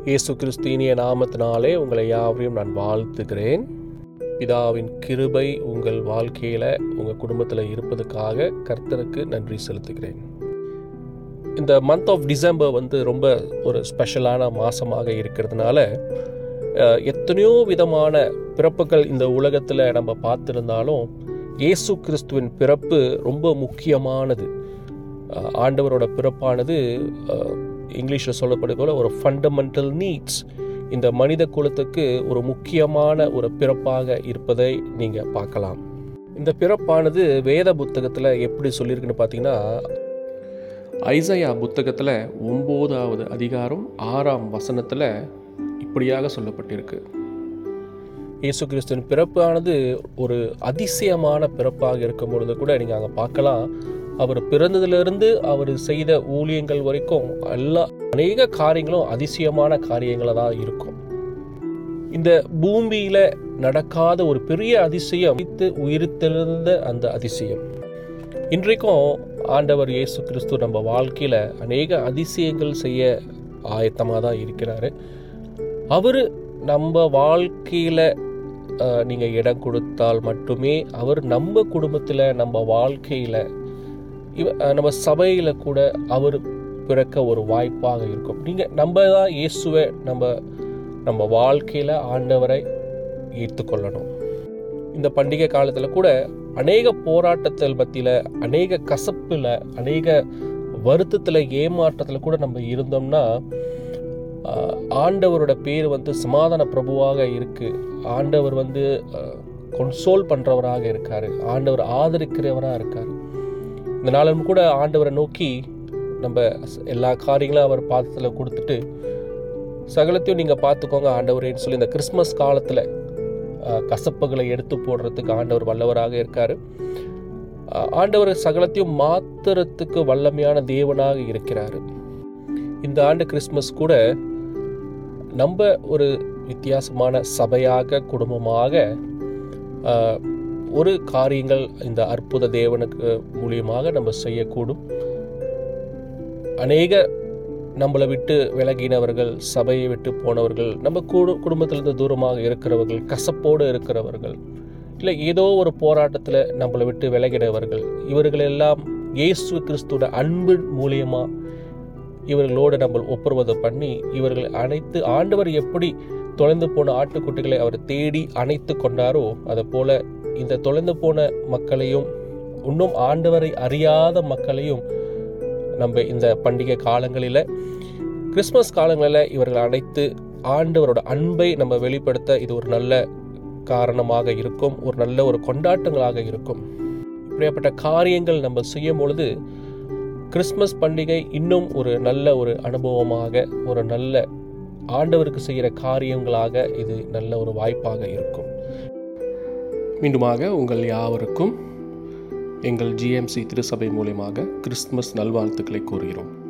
இயேசு கிறிஸ்து இனிய நாமத்தினாலே உங்களை யாவரையும் நான் வாழ்த்துகிறேன் பிதாவின் கிருபை உங்கள் வாழ்க்கையில் உங்கள் குடும்பத்தில் இருப்பதுக்காக கர்த்தருக்கு நன்றி செலுத்துகிறேன் இந்த மந்த் ஆஃப் டிசம்பர் வந்து ரொம்ப ஒரு ஸ்பெஷலான மாதமாக இருக்கிறதுனால அஹ், எத்தனையோ விதமான பிறப்புகள் இந்த உலகத்தில் நம்ம பார்த்துருந்தாலும் இயேசு கிறிஸ்துவின் பிறப்பு ரொம்ப முக்கியமானது அஹ், ஆண்டவரோட பிறப்பானது இங்கிலீஷில் சொல்லப்படுது போல ஒரு ஃபண்டமெண்டல் நீட்ஸ் இந்த மனித குலத்துக்கு ஒரு முக்கியமான ஒரு பிறப்பாக இருப்பதை நீங்கள் பார்க்கலாம் இந்த பிறப்பானது வேத புத்தகத்தில் எப்படி சொல்லியிருக்குன்னு பார்த்தீங்கன்னா ஐசையா புத்தகத்தில் ஒம்போதாவது அதிகாரம் ஆறாம் வசனத்தில் இப்படியாக சொல்லப்பட்டிருக்கு இயேசு கிறிஸ்துவின் பிறப்பானது ஒரு அதிசயமான பிறப்பாக இருக்கும் பொழுது கூட நீங்கள் அங்கே பார்க்கலாம் அவர் பிறந்ததிலிருந்து அவர் செய்த ஊழியங்கள் வரைக்கும் எல்லா அநேக காரியங்களும் அதிசயமான காரியங்களாக தான் இருக்கும் இந்த பூமியில நடக்காத ஒரு பெரிய அதிசயம் உயிர்த்து உயிர்த்தெழுந்த அந்த அதிசயம் இன்றைக்கும் ஆண்டவர் இயேசு கிறிஸ்து நம்ம வாழ்க்கையில் அநேக அதிசயங்கள் செய்ய ஆயத்தமாக தான் இருக்கிறாரு அவர் நம்ம வாழ்க்கையில் நீங்கள் இடம் கொடுத்தால் மட்டுமே அவர் நம்ம குடும்பத்தில் நம்ம வாழ்க்கையில் இவ அஹ், நம்ம சபையில் கூட அவர் பிறக்க ஒரு வாய்ப்பாக இருக்கும் நீங்கள் நம்ம தான் இயேசுவை நம்ம நம்ம வாழ்க்கையில் ஆண்டவரை ஏற்றுக்கொள்ளணும் இந்த பண்டிகை காலத்தில் கூட அநேக போராட்டத்தில் மத்தியில் அநேக கசப்பில் அநேக வருத்தத்தில் ஏமாற்றத்தில் கூட நம்ம இருந்தோம்னா ஆஹ், ஆண்டவரோட பேர் வந்து சமாதான பிரபுவாக இருக்கு ஆண்டவர் வந்து கொன்சோல் பண்ணுறவராக இருக்கார் ஆண்டவர் ஆதரிக்கிறவராக இருக்கார் இந்த நாளும் கூட ஆண்டவரை நோக்கி நம்ம எல்லா காரியங்களும் அவர் பாதத்தில் கொடுத்துட்டு சகலத்தையும் நீங்கள் பார்த்துக்கோங்க ஆண்டவரேன்னு சொல்லி இந்த கிறிஸ்மஸ் காலத்தில் கசப்புகளை எடுத்து போடுறதுக்கு ஆண்டவர் வல்லவராக இருக்கார் ஆண்டவர் சகலத்தையும் மாத்துறதுக்கு வல்லமையான தேவனாக இருக்கிறார் இந்த ஆண்டு கிறிஸ்மஸ் கூட நம்ம ஒரு வித்தியாசமான சபையாக குடும்பமாக ஆஹ், ஒரு காரியங்கள் இந்த அற்புத தேவனுக்கு மூலியமாக நம்ம செய்யக்கூடும் அநேக நம்மளை விட்டு விலகினவர்கள் சபையை விட்டு போனவர்கள் நம்ம குடு குடும்பத்திலிருந்து தூரமாக இருக்கிறவர்கள் கசப்போடு இருக்கிறவர்கள் இல்லை ஏதோ ஒரு போராட்டத்தில் நம்மளை விட்டு விலகினவர்கள் இவர்களெல்லாம் இயேசு கிறிஸ்துவோட அன்பின் மூலியமாக இவர்களோடு நம்ம ஒப்புரவது பண்ணி இவர்கள் அனைத்து ஆண்டவர் எப்படி தொலைந்து போன ஆட்டுக்குட்டிகளை அவர் தேடி அணைத்து கொண்டாரோ அதை போல இந்த தொலைந்து போன மக்களையும் இன்னும் ஆண்டவரை அறியாத மக்களையும் நம்ம இந்த பண்டிகை காலங்களில் கிறிஸ்மஸ் காலங்களில் இவர்கள் அனைத்து ஆண்டவரோட அன்பை நம்ம வெளிப்படுத்த இது ஒரு நல்ல காரணமாக இருக்கும் ஒரு நல்ல ஒரு கொண்டாட்டங்களாக இருக்கும் இப்படியாப்பட்ட காரியங்கள் நம்ம செய்யும் பொழுது கிறிஸ்மஸ் பண்டிகை இன்னும் ஒரு நல்ல ஒரு அனுபவமாக ஒரு நல்ல ஆண்டவருக்கு செய்கிற காரியங்களாக இது நல்ல ஒரு வாய்ப்பாக இருக்கும் மீண்டுமாக உங்கள் யாவருக்கும் எங்கள் ஜிஎம்சி திருசபை மூலியமாக கிறிஸ்துமஸ் நல்வாழ்த்துக்களை கூறுகிறோம்